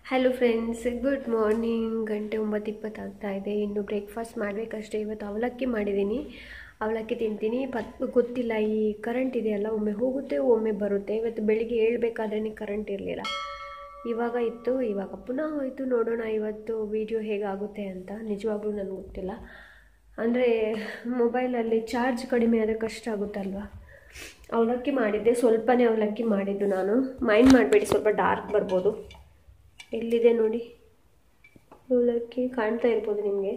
Hello friends good morning ಗಂಟೆ ಒಂಬತ್ತು ಇಪ್ಪತ್ತಾಗ್ತಾ ಇದೆ ಇನ್ನು ಬ್ರೇಕ್ಫಾಸ್ಟ್ ಮಾಡಬೇಕಷ್ಟೇ ಇವತ್ತು ಅವಲಕ್ಕಿ ಮಾಡಿದ್ದೀನಿ ಅವಲಕ್ಕಿ ತಿಂತೀನಿ ಪತ್ ಗೊತ್ತಿಲ್ಲ ಈ ಕರೆಂಟ್ ಇದೆಯಲ್ಲ ಒಮ್ಮೆ ಹೋಗುತ್ತೆ ಒಮ್ಮೆ ಬರುತ್ತೆ ಇವತ್ತು ಬೆಳಿಗ್ಗೆ ಹೇಳ್ಬೇಕಾದ್ರೆ ಕರೆಂಟ್ ಇರಲಿಲ್ಲ ಇವಾಗ ಇತ್ತು ಇವಾಗ ಪುನಃ ಹೋಯಿತು ನೋಡೋಣ ಇವತ್ತು ವಿಡಿಯೋ ಹೇಗಾಗುತ್ತೆ ಅಂತ ನಿಜವಾಗ್ಲೂ ನನಗೆ ಗೊತ್ತಿಲ್ಲ ಅಂದರೆ ಮೊಬೈಲಲ್ಲಿ ಚಾರ್ಜ್ ಕಡಿಮೆ ಆದರೆ ಕಷ್ಟ ಆಗುತ್ತಲ್ವಾ ಅವಲಕ್ಕಿ ಮಾಡಿದ್ದೆ ಸ್ವಲ್ಪನೇ ಅವಲಕ್ಕಿ ಮಾಡಿದ್ದು ನಾನು ಮೈಂಡ್ ಮಾಡಬೇಡಿ ಸ್ವಲ್ಪ ಡಾರ್ಕ್ ಬರ್ಬೋದು ಎಲ್ಲಿದೆ ನೋಡಿ ಅವಲಕ್ಕಿ ಕಾಣ್ತಾ ಇರ್ಬೋದು ನಿಮಗೆ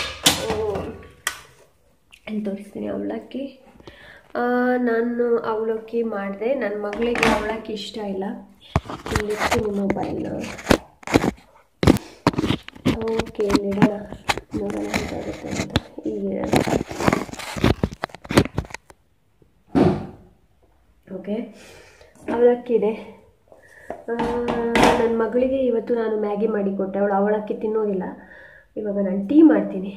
ಅಲ್ಲಿ ತೋರಿಸ್ತೀನಿ ಅವಲಕ್ಕಿ ಆ, ನಾನು ಅವಲಕ್ಕಿ ಮಾಡಿದೆ ನನ್ನ ಮಗಳಿಗೆ ಅವಲಕ್ಕಿ ಇಷ್ಟ ಇಲ್ಲ ಇಲ್ಲಿರ್ತೀನಿ ಮೊಬೈಲ್ನ ಓಕೆ ಇಲ್ಲಿಡೋಣ ನೋಡೋಣ ಹೇಗಾಗುತ್ತೆ ಅಂತ ಈಗ ಓಕೆ ಅವಲಕ್ಕಿ ಇದೆ ನನ್ನ ಮಗಳಿಗೆ ಇವತ್ತು ನಾನು ಮ್ಯಾಗಿ ಮಾಡಿಕೊಟ್ಟೆ ಅವಳು ಅವಲಕ್ಕಿ ತಿನ್ನೋದಿಲ್ಲ ಇವಾಗ ನಾನು ಟೀ ಮಾಡ್ತೀನಿ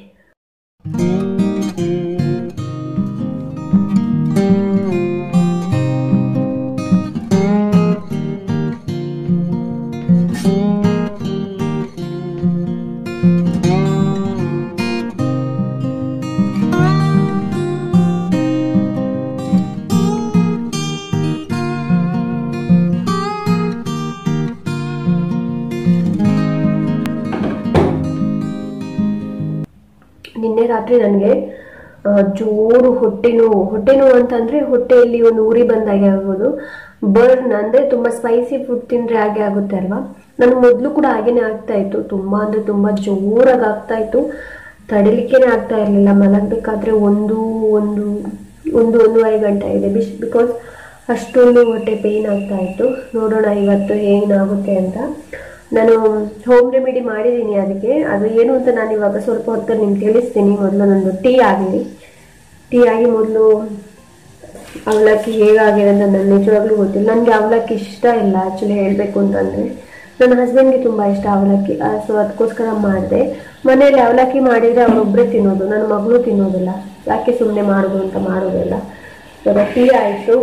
ನಿನ್ನೆ ರಾತ್ರಿ ನನಗೆ ಜೋರು ಹೊಟ್ಟೆ ನೋವು ಹೊಟ್ಟೆ ನೋವು ಅಂತಂದ್ರೆ ಹೊಟ್ಟೆಯಲ್ಲಿ ಒಂದು ಉರಿ ಬಂದಾಗೆ ಆಗ್ಬೋದು ಬರ್ನ್ ಅಂದ್ರೆ ತುಂಬಾ ಸ್ಪೈಸಿ ಫುಡ್ ತಿಂದ್ರೆ ಹಾಗೆ ಆಗುತ್ತೆ ಅಲ್ವಾ ನನ್ ಮೊದ್ಲು ಕೂಡ ಹಾಗೇನೆ ಆಗ್ತಾ ಇತ್ತು ತುಂಬಾ ಅಂದ್ರೆ ತುಂಬಾ ಜೋರಾಗಿ ಆಗ್ತಾ ಇತ್ತು ತಡಿಲಿಕ್ಕೇನೆ ಆಗ್ತಾ ಇರ್ಲಿಲ್ಲ ಮಲಗ್ಬೇಕಾದ್ರೆ ಒಂದು ಒಂದು ಒಂದು ಒಂದೂವರೆ ಗಂಟೆ ಇದೆ ಬಿಸ್ ಬಿಕಾಸ್ ಅಷ್ಟೊಂದು ಹೊಟ್ಟೆ ಪೇಯ್ನ್ ಆಗ್ತಾ ಇತ್ತು ನೋಡೋಣ ಇವತ್ತು ಏನಾಗುತ್ತೆ ಅಂತ ನಾನು ಹೋಮ್ ರೆಮಿಡಿ ಮಾಡಿದ್ದೀನಿ ಅದಕ್ಕೆ ಅದು ಏನು ಅಂತ ನಾನು ಇವಾಗ ಸ್ವಲ್ಪ ಹೊತ್ತಲ್ಲಿ ನಿಮ್ಗೆ ತಿಳಿಸ್ತೀನಿ ಮೊದಲು ನಂದು ಟೀ ಆಗಲಿ ಟೀ ಆಗಿ ಮೊದಲು ಅವಲಕ್ಕಿ ಹೇಗಾಗಿದೆ ಅಂತ ನನಗೆ ನಿಜವಾಗ್ಲೂ ಗೊತ್ತಿಲ್ಲ ನನಗೆ ಅವಲಕ್ಕಿ ಇಷ್ಟ ಇಲ್ಲ ಆ್ಯಕ್ಚುಲಿ ಹೇಳಬೇಕು ಅಂತಂದರೆ ನನ್ನ ಹಸ್ಬೆಂಡ್ಗೆ ತುಂಬ ಇಷ್ಟ ಅವಲಕ್ಕಿ ಸೊ ಅದಕ್ಕೋಸ್ಕರ ಮಾಡಿದೆ ಮನೆಯಲ್ಲಿ ಅವಲಕ್ಕಿ ಮಾಡಿದರೆ ಅವರೊಬ್ಬರೇ ತಿನ್ನೋದು ನನ್ನ ಮಗಳು ತಿನ್ನೋದಿಲ್ಲ ಯಾಕೆ ಸುಮ್ಮನೆ ಮಾಡೋದು ಅಂತ ಮಾಡೋದಿಲ್ಲ ಇವಾಗ ಟೀ ಆಯಿತು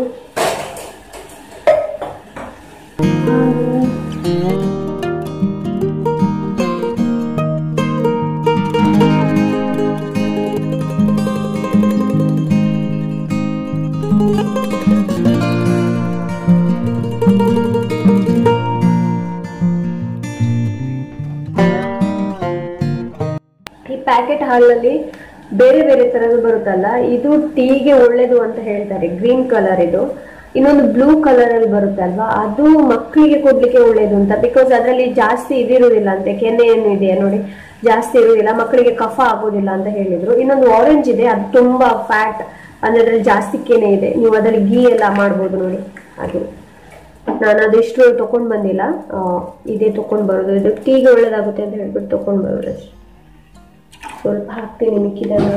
ಈ ಪ್ಯಾಕೆಟ್ ಹಾಲಲ್ಲಿ ಬೇರೆ ಬೇರೆ ತರದ್ದು ಬರುತ್ತಲ್ಲ ಇದು ಟೀಗೆ ಒಳ್ಳೇದು ಅಂತ ಹೇಳ್ತಾರೆ ಗ್ರೀನ್ ಕಲರ್ ಇದು ಇನ್ನೊಂದು ಬ್ಲೂ ಕಲರ್ ಅಲ್ಲಿ ಬರುತ್ತೆ ಅಲ್ವಾ ಅದು ಮಕ್ಕಳಿಗೆ ಕೊಡ್ಲಿಕ್ಕೆ ಒಳ್ಳೇದು ಅಂತ ಬಿಕಾಸ್ ಅದರಲ್ಲಿ ಜಾಸ್ತಿ ಇದಿರುವುದಿಲ್ಲ ಅಂತೆ ಕೆನೆ ಏನು ಇದೆ ನೋಡಿ ಜಾಸ್ತಿ ಇರುವುದಿಲ್ಲ ಮಕ್ಕಳಿಗೆ ಕಫ ಆಗೋದಿಲ್ಲ ಅಂತ ಹೇಳಿದ್ರು ಇನ್ನೊಂದು ಆರೆಂಜ್ ಇದೆ ಅದು ತುಂಬಾ ಫ್ಯಾಟ್ ಅಂದ್ರೆ ಅದ್ರಲ್ಲಿ ಜಾಸ್ತಿ ಕೆನೆ ಇದೆ ನೀವು ಅದರಲ್ಲಿ ಗೀ ಎಲ್ಲ ಮಾಡ್ಬೋದು ನೋಡಿ ಹಾಗೆ ನಾನು ಅದಿಷ್ಟು ತಕೊಂಡ್ ಬಂದಿಲ್ಲ ಆ, ಇದೇ ತಕೊಂಡ್ ಬರೋದು ಇದು ಟೀಗೆ ಒಳ್ಳೇದಾಗುತ್ತೆ ಅಂತ ಹೇಳ್ಬಿಟ್ಟು ತಕೊಂಡ್ ಬರೋದು ಅಷ್ಟೇ ಸ್ವಲ್ಪ ಹಾಕ್ತೀನಿ ಮಿಕ್ಕಿದನ್ನ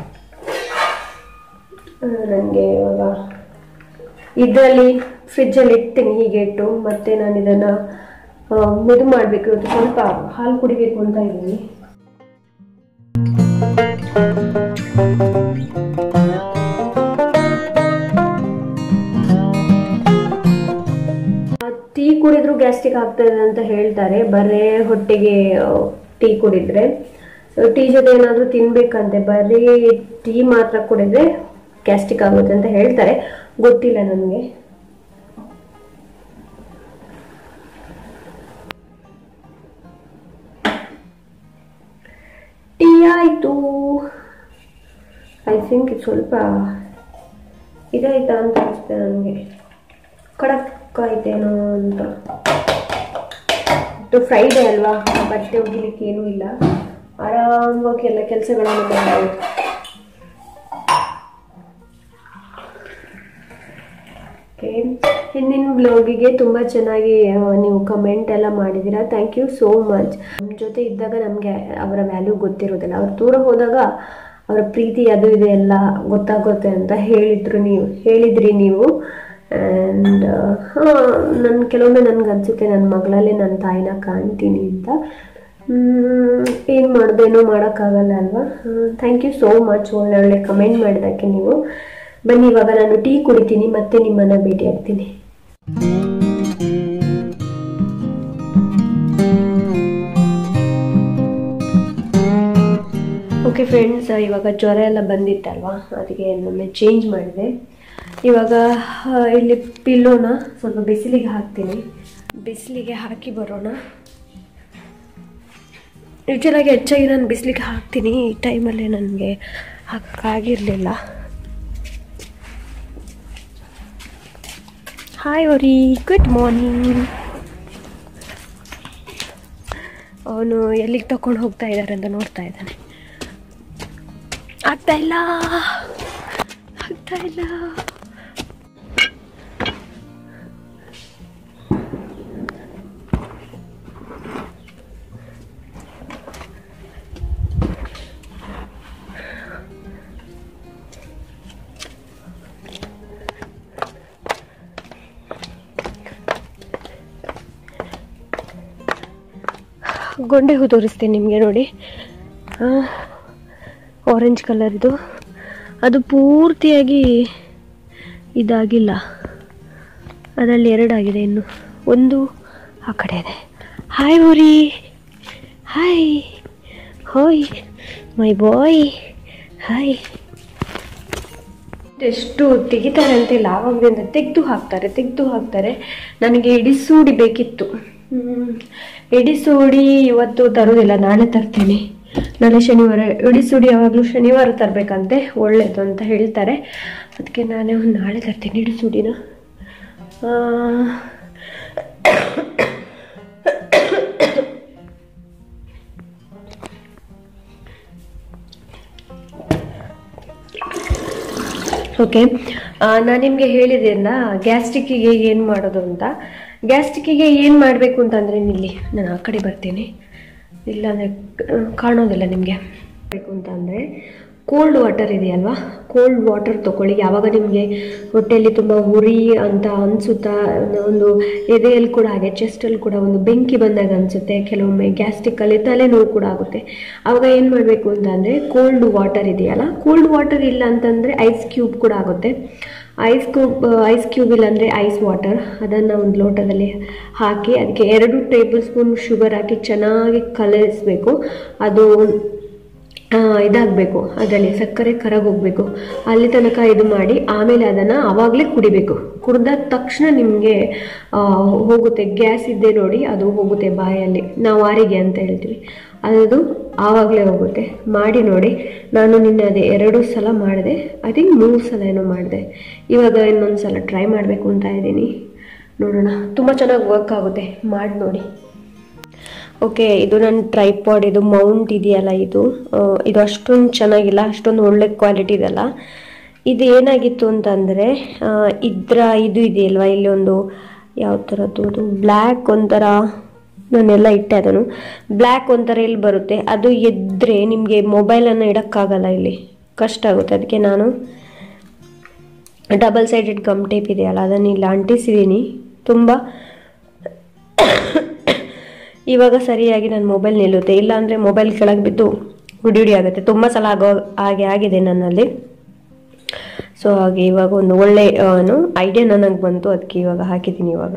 ನನಗೆ ಇವಾಗ ಇದರಲ್ಲಿ ಫ್ರಿಜ್ಜಲ್ಲಿ ಇಡ್ತೀನಿ ಹೀಗೆ ಇಟ್ಟು ಮತ್ತೆ ನಾನು ಇದನ್ನ ಆ, ಇದು ಮಾಡಬೇಕು ಇವತ್ತು ಸ್ವಲ್ಪ ಹಾಲು ಕುಡಿಬೇಕು ಅಂತ ಇದ್ದೀನಿ ಟೀ ಕುಡಿದ್ರು ಗ್ಯಾಸ್ಟ್ರಿಕ್ ಆಗ್ತದೆ ಅಂತ ಹೇಳ್ತಾರೆ ಬರೇ ಹೊಟ್ಟೆಗೆ ಟೀ ಕುಡಿದ್ರೆ ಟೀ ಜೊತೆ ಏನಾದರೂ ತಿನ್ಬೇಕಂತೆ ಬರೀ ಟೀ ಮಾತ್ರ ಕುಡಿದ್ರೆ ಗ್ಯಾಸ್ಟ್ರಿಕ್ ಆಗುತ್ತೆ ಅಂತ ಹೇಳ್ತಾರೆ ಗೊತ್ತಿಲ್ಲ ನನಗೆ ಟೀ ಆಯಿತು ಐ ಥಿಂಕ್ ಇದು ಸ್ವಲ್ಪ ಇದಾಯ್ತಾ ಅಂತ ಅನಿಸುತ್ತೆ ನನಗೆ ಕಡಕ್ ಆಯ್ತೇನೋ ಅಂತ ಇದು ಫ್ರೈಡೇ ಅಲ್ವಾ ಬಟ್ಟೆ ಒಗಿಲಿಕ್ಕೆ ಏನೂ ಇಲ್ಲ ಆರಾಮವಾಗಿ ಎಲ್ಲ ಕೆಲಸಗಳನ್ನು ಮಾಡಬಹುದು ಓಕೆ ಹಿಂದಿನ ಬ್ಲಾಗಿಗೆ ತುಂಬ ಚೆನ್ನಾಗಿ ಆ, ನೀವು ಕಮೆಂಟ್ ಎಲ್ಲ ಮಾಡಿದ್ದೀರಾ ಥ್ಯಾಂಕ್ ಯು ಸೋ ಮಚ್ ನಮ್ಮ ಜೊತೆ ಇದ್ದಾಗ ನಮಗೆ ಅವರ ವ್ಯಾಲ್ಯೂ ಗೊತ್ತಿರೋದಿಲ್ಲ ಅವ್ರು ದೂರ ಹೋದಾಗ ಅವರ ಪ್ರೀತಿ ಅದು ಇದು ಎಲ್ಲ ಗೊತ್ತಾಗುತ್ತೆ ಅಂತ ಹೇಳಿದ್ರು ನೀವು ಹೇಳಿದ್ರಿ ನೀವು ಆ್ಯಂಡ್ ನನ್ನ ಕೆಲವೊಮ್ಮೆ ನನ್ಗೆ ಅನ್ಸುತ್ತೆ ನನ್ನ ಮಗಳಲ್ಲೇ ನನ್ನ ತಾಯಿನ ಕಾಣ್ತೀನಿ ಅಂತ ಏನು ಮಾಡೋದೇನೋ ಮಾಡೋಕ್ಕಾಗಲ್ಲ ಅಲ್ವಾ ಥ್ಯಾಂಕ್ ಯು ಸೋ ಮಚ್ ಒಳ್ಳೆ ಒಳ್ಳೆ ಕಮೆಂಟ್ ಮಾಡಿದ್ದಕ್ಕೆ ನೀವು ಬನ್ನಿ ಇವಾಗ ನಾನು ಟೀ ಕುಡಿತೀನಿ ಮತ್ತೆ ನಿಮ್ಮನ್ನ ಭೇಟಿ ಆಗ್ತೀನಿ ಓಕೆ ಫ್ರೆಂಡ್ಸ್ ಇವಾಗ ಜ್ವರ ಎಲ್ಲ ಬಂದಿತ್ತಲ್ವಾ ಅದಕ್ಕೆ ಒಮ್ಮೆ ಚೇಂಜ್ ಮಾಡಿದೆ ಇವಾಗ ಆ, ಇಲ್ಲಿ ಪಿಲ್ಲೋನ ಸ್ವಲ್ಪ ಬಿಸಿಲಿಗೆ ಹಾಕ್ತೀನಿ ಬಿಸಿಲಿಗೆ ಹಾಕಿ ಬರೋಣ ಯೂಶಲಾಗಿ ಹೆಚ್ಚಾಗಿ ನಾನು ಬಿಸಿಲಿಗೆ ಹಾಕ್ತೀನಿ ಈ ಟೈಮಲ್ಲಿ ನನಗೆ ಹಾಕಾಗಿರಲಿಲ್ಲ ಹಾಯ್ ಓರಿ ಗುಡ್ ಮಾರ್ನಿಂಗ್ ಅವನು ಎಲ್ಲಿಗೆ ತಗೊಂಡು ಹೋಗ್ತಾ ಇದ್ದಾರೆ ಅಂತ ನೋಡ್ತಾ ಇದ್ದಾನೆ ಆಗ್ತಾ ಇಲ್ಲ ಆಗ್ತಾ ಇಲ್ಲ ಗೊಂಡೆ ಹೂ ತೋರಿಸ್ತೀನಿ ನಿಮಗೆ ನೋಡಿ ಆರೆಂಜ್ ಕಲರ್ ಇದು ಅದು ಪೂರ್ತಿಯಾಗಿ ಇದಾಗಿಲ್ಲ ಅದರಲ್ಲಿ ಎರಡಾಗಿದೆ ಇನ್ನು ಒಂದು ಆ ಕಡೆ ಇದೆ ಹಾಯ್ ಊರಿ ಹಾಯ್ ಹೋಯ್ ಮೈ ಬಾಯ್ ಹಾಯ್ ಎಷ್ಟು ತೆಗಿತಾರೆ ಅಂತಿಲ್ಲ ಆವಾಗದಿಂದ ತೆಗೆದು ಹಾಕ್ತಾರೆ ತೆಗೆದು ಹಾಕ್ತಾರೆ ನನಗೆ ಇಡಿಸೂಡಿ ಬೇಕಿತ್ತು ಹ್ಮ್. ಇಡಿಸೂಡಿ ಇವತ್ತು ತರೋದಿಲ್ಲ ನಾಳೆ ತರ್ತೇನೆ ನಾಳೆ ಶನಿವಾರ ಇಡಿಸೂಡಿ ಯಾವಾಗಲೂ ಶನಿವಾರ ತರಬೇಕಂತೆ ಒಳ್ಳೇದು ಅಂತ ಹೇಳ್ತಾರೆ ಅದಕ್ಕೆ ನಾನೇ ಒಂದು ನಾಳೆ ತರ್ತೇನೆ ಇಡಿಸೂಡಿನ ಆ, ಓಕೆ ನಾನು ನಿಮಗೆ ಹೇಳಿದೆಲ್ಲ ಗ್ಯಾಸ್ಟ್ರಿಕ್ಕಿಗೆ ಏನು ಮಾಡೋದು ಅಂತ ಗ್ಯಾಸ್ಟ್ರಿಕ್ಕಿಗೆ ಏನು ಮಾಡಬೇಕು ಅಂತಂದರೆ ನಿಲ್ಲಿ ನಾನು ಆ ಕಡೆ ಬರ್ತೀನಿ ಇಲ್ಲಾಂದರೆ ಕಾಣೋದಿಲ್ಲ ನಿಮಗೆ ಬೇಕು ಅಂತಂದರೆ ಕೋಲ್ಡ್ ವಾಟರ್ ಇದೆಯಲ್ವಾ ಕೋಲ್ಡ್ ವಾಟರ್ ತೊಗೊಳ್ಳಿ ಯಾವಾಗ ನಿಮಗೆ ಹೊಟ್ಟೆಯಲ್ಲಿ ತುಂಬ ಉರಿ ಅಂತ ಅನಿಸುತ್ತಾ ಒಂದು ಎದೆಯಲ್ಲಿ ಕೂಡ ಹಾಗೆ ಚೆಸ್ಟಲ್ಲಿ ಕೂಡ ಒಂದು ಬೆಂಕಿ ಬಂದಾಗ ಅನಿಸುತ್ತೆ ಕೆಲವೊಮ್ಮೆ ಗ್ಯಾಸ್ಟ್ರಿಕ್ಕಲ್ಲಿ ತಲೆನೋವು ಕೂಡ ಆಗುತ್ತೆ ಆವಾಗ ಏನು ಮಾಡಬೇಕು ಅಂತಂದರೆ ಕೋಲ್ಡ್ ವಾಟರ್ ಇದೆಯಲ್ಲ ಕೋಲ್ಡ್ ವಾಟರ್ ಇಲ್ಲ ಅಂತಂದರೆ ಐಸ್ ಕ್ಯೂಬ್ ಕೂಡ ಆಗುತ್ತೆ ಐಸ್ ಕ್ಯೂಬ್ ಐಸ್ ಕ್ಯೂಬ್ ಇಲ್ಲಾಂದರೆ ಐಸ್ ವಾಟರ್ ಅದನ್ನು ಒಂದು ಲೋಟದಲ್ಲಿ ಹಾಕಿ ಅದಕ್ಕೆ ಎರಡು ಟೇಬಲ್ ಸ್ಪೂನ್ ಶುಗರ್ ಹಾಕಿ ಚೆನ್ನಾಗಿ ಕಲರಿಸಬೇಕು ಅದು ಇದಾಗಬೇಕು ಅದರಲ್ಲಿ ಸಕ್ಕರೆ ಕರಗೋಗ್ಬೇಕು ಅಲ್ಲಿ ತನಕ ಇದು ಮಾಡಿ ಆಮೇಲೆ ಅದನ್ನು ಆವಾಗಲೇ ಕುಡಿಬೇಕು ಕುಡ್ದ ತಕ್ಷಣ ನಿಮಗೆ ಹೋಗುತ್ತೆ ಗ್ಯಾಸ್ ಇದ್ದೆ ನೋಡಿ ಅದು ಹೋಗುತ್ತೆ ಬಾಯಲ್ಲಿ ನಾವು ಆರಿಗೆ ಅಂತ ಹೇಳ್ತೀವಿ ಅದು ಆವಾಗಲೇ ಹೋಗುತ್ತೆ ಮಾಡಿ ನೋಡಿ ನಾನು ನಿನ್ನೆ ಅದೇ ಎರಡು ಸಲ ಮಾಡಿದೆ ಐ ಥಿಂಕ್ ಮೂರು ಸಲ ಏನೋ ಮಾಡಿದೆ ಇವಾಗ ಇನ್ನೊಂದು ಸಲ ಟ್ರೈ ಮಾಡಬೇಕು ಅಂತ ಇದ್ದೀನಿ ನೋಡೋಣ ತುಂಬ ಚೆನ್ನಾಗಿ ವರ್ಕ್ ಆಗುತ್ತೆ ಮಾಡಿ ನೋಡಿ ಓಕೆ ಇದು ನನ್ನ ಟ್ರೈಪಾಡ್ ಇದು ಮೌಂಟ್ ಇದೆಯಲ್ಲ ಇದು ಆ, ಇದು ಅಷ್ಟೊಂದು ಚೆನ್ನಾಗಿಲ್ಲ ಅಷ್ಟೊಂದು ಒಳ್ಳೆ ಕ್ವಾಲಿಟಿ ಇದೆಲ್ಲ ಇದು ಏನಾಗಿತ್ತು ಅಂತಂದರೆ ಇದ್ರ ಇದು ಇದೆಯಲ್ವಾ ಇಲ್ಲಿ ಒಂದು ಯಾವ ಥರದ್ದು ಅದು ಬ್ಲ್ಯಾಕ್ ಒಂಥರ ನಾನೆಲ್ಲ ಇಟ್ಟೆ ಅದನ್ನು ಬ್ಲ್ಯಾಕ್ ಒಂಥರ ಇಲ್ಲಿ ಬರುತ್ತೆ ಅದು ಎದ್ದರೆ ನಿಮಗೆ ಮೊಬೈಲನ್ನು ಇಡೋಕ್ಕಾಗಲ್ಲ ಇಲ್ಲಿ ಕಷ್ಟ ಆಗುತ್ತೆ ಅದಕ್ಕೆ ನಾನು ಡಬಲ್ ಸೈಡೆಡ್ ಗಮ್ ಟೇಪ್ ಇದೆಯಲ್ಲ ಅದನ್ನು ಇಲ್ಲಿ ಅಂಟಿಸಿದ್ದೀನಿ ತುಂಬ ಇವಾಗ ಸರಿಯಾಗಿ ನನ್ನ ಮೊಬೈಲ್ ನಿಲ್ಲುತ್ತೆ ಇಲ್ಲಾಂದರೆ ಮೊಬೈಲ್ ಕೆಳಗೆ ಬಿದ್ದು ಗುಡಿ ಗುಡಿ ಆಗುತ್ತೆ ತುಂಬ ಸಲ ಆಗೋ ಹಾಗೆ ಆಗಿದೆ ನನ್ನಲ್ಲಿ ಸೊ ಹಾಗೆ ಇವಾಗ ಒಂದು ಒಳ್ಳೆ ಏನು ಐಡಿಯಾ ನನಗೆ ಬಂತು ಅದಕ್ಕೆ ಇವಾಗ ಹಾಕಿದ್ದೀನಿ ಇವಾಗ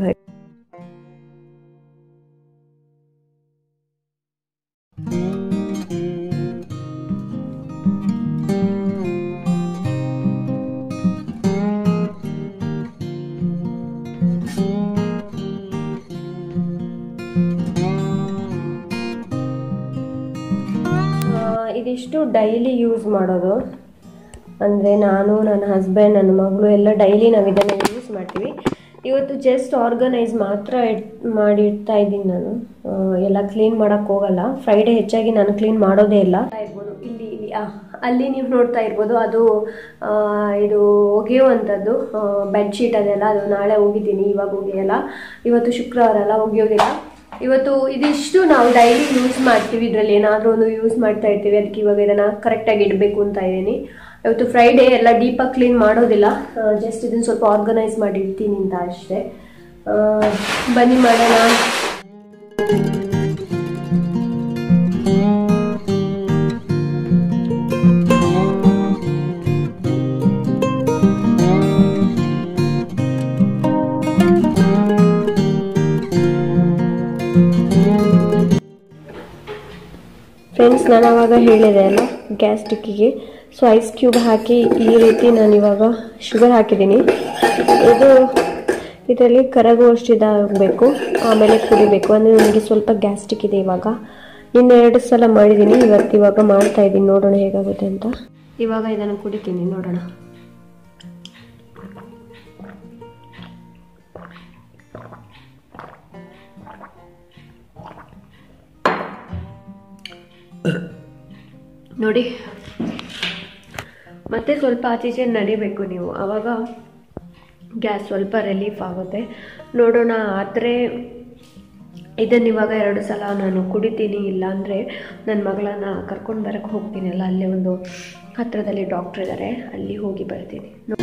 ಆ, ಇದಿಷ್ಟು ಡೈಲಿ ಯೂಸ್ ಮಾಡೋದು ಅಂದರೆ ನಾನು ನನ್ನ ಹಸ್ಬೆಂಡ್ ನನ್ನ ಮಗಳು ಎಲ್ಲ ಡೈಲಿ ನಾವು ಇದನ್ನು ಯೂಸ್ ಮಾಡ್ತೀವಿ ಇವತ್ತು ಜಸ್ಟ್ ಆರ್ಗನೈಸ್ ಮಾತ್ರ ಇಟ್ ಮಾಡಿ ಇಡ್ತಾ ಇದ್ದೀನಿ ನಾನು ಆ, ಎಲ್ಲ ಕ್ಲೀನ್ ಮಾಡೋಕ್ಕೆ ಹೋಗಲ್ಲ ಫ್ರೈಡೇ ಹೆಚ್ಚಾಗಿ ನಾನು ಕ್ಲೀನ್ ಮಾಡೋದೇ ಇಲ್ಲ ಇರ್ಬೋದು ಇಲ್ಲಿ ಇಲ್ಲಿ ಆ, ಅಲ್ಲಿ ನೀವು ನೋಡ್ತಾ ಇರ್ಬೋದು ಅದು ಆ, ಇದು ಒಗೆಯುವಂಥದ್ದು ಬೆಡ್ಶೀಟ್ ಅದೆಲ್ಲ ಅದು ನಾಳೆ ಒಗಿತೀನಿ ಇವಾಗ ಒಗೆಯಲ್ಲ ಇವತ್ತು ಶುಕ್ರವಾರ ಅಲ್ಲ ಒಗೆಯೋದಿಲ್ಲ ಇವತ್ತು ಇದಿಷ್ಟು ನಾವು ಡೈಲಿ ಯೂಸ್ ಮಾಡ್ತೀವಿ ಇದರಲ್ಲಿ ಏನಾದರೂ ಒಂದು ಯೂಸ್ ಮಾಡ್ತಾ ಇರ್ತೀವಿ ಅದಕ್ಕೆ ಇವಾಗ ಇದನ್ನು ಕರೆಕ್ಟಾಗಿ ಇಡಬೇಕು ಅಂತ ಇದ್ದೀನಿ ಇವತ್ತು ಫ್ರೈಡೇ ಎಲ್ಲ ಡೀಪಾಗಿ ಕ್ಲೀನ್ ಮಾಡೋದಿಲ್ಲ ಜಸ್ಟ್ ಇದನ್ನು ಸ್ವಲ್ಪ ಆರ್ಗನೈಸ್ ಮಾಡಿ ಇಡ್ತೀನಿ ಅಂತ ಅಷ್ಟೇ ಆ, ಬನ್ನಿ ಮಾಡೋಣ ಫ್ರೆಂಡ್ಸ್ ಫ್ರೆಂಡ್ಸ್ ನಾನು ಆವಾಗ ಹೇಳಿದೆ ಅಲ್ಲ ಗ್ಯಾಸ್ಟಿಕ್ಕಿಗೆ ಸೊ ಐಸ್ ಕ್ಯೂಬ್ ಹಾಕಿ ಈ ರೀತಿ ನಾನು ಇವಾಗ ಶುಗರ್ ಹಾಕಿದ್ದೀನಿ ಇದು ಇದರಲ್ಲಿ ಕರಗುವಷ್ಟು ಇದಾಗಬೇಕು ಆಮೇಲೆ ಕುಡಿಬೇಕು ಅಂದರೆ ನನಗೆ ಸ್ವಲ್ಪ ಗ್ಯಾಸ್ಟಿಕ್ ಇದೆ ಇವಾಗ ಇನ್ನೆರಡು ಸಲ ಮಾಡಿದ್ದೀನಿ ಇವತ್ತು ಇವಾಗ ಮಾಡ್ತಾ ಇದ್ದೀನಿ ನೋಡೋಣ ಹೇಗಾಗುತ್ತೆ ಅಂತ ಇವಾಗ ಇದನ್ನು ಕುಡಿತೀನಿ ನೋಡೋಣ ನೋಡಿ ಮತ್ತೆ ಸ್ವಲ್ಪ ಆಚೀಚೆ ನಡಿಬೇಕು ನೀವು ಆವಾಗ ಗ್ಯಾಸ್ ಸ್ವಲ್ಪ ರಿಲೀಫ್ ಆಗುತ್ತೆ ನೋಡೋಣ ಆದರೆ ಇದನ್ನು ಇವಾಗ ಎರಡು ಸಲ ನಾನು ಕುಡಿತೀನಿ ಇಲ್ಲ ಅಂದರೆ ನನ್ನ ಮಗಳನ್ನ ಕರ್ಕೊಂಡು ಬರೋಕ್ಕೆ ಹೋಗ್ತೀನಲ್ಲ ಅಲ್ಲೇ ಒಂದು ಹತ್ತಿರದಲ್ಲಿ ಡಾಕ್ಟ್ರ್ ಇದ್ದಾರೆ ಅಲ್ಲಿ ಹೋಗಿ ಬರ್ತೀನಿ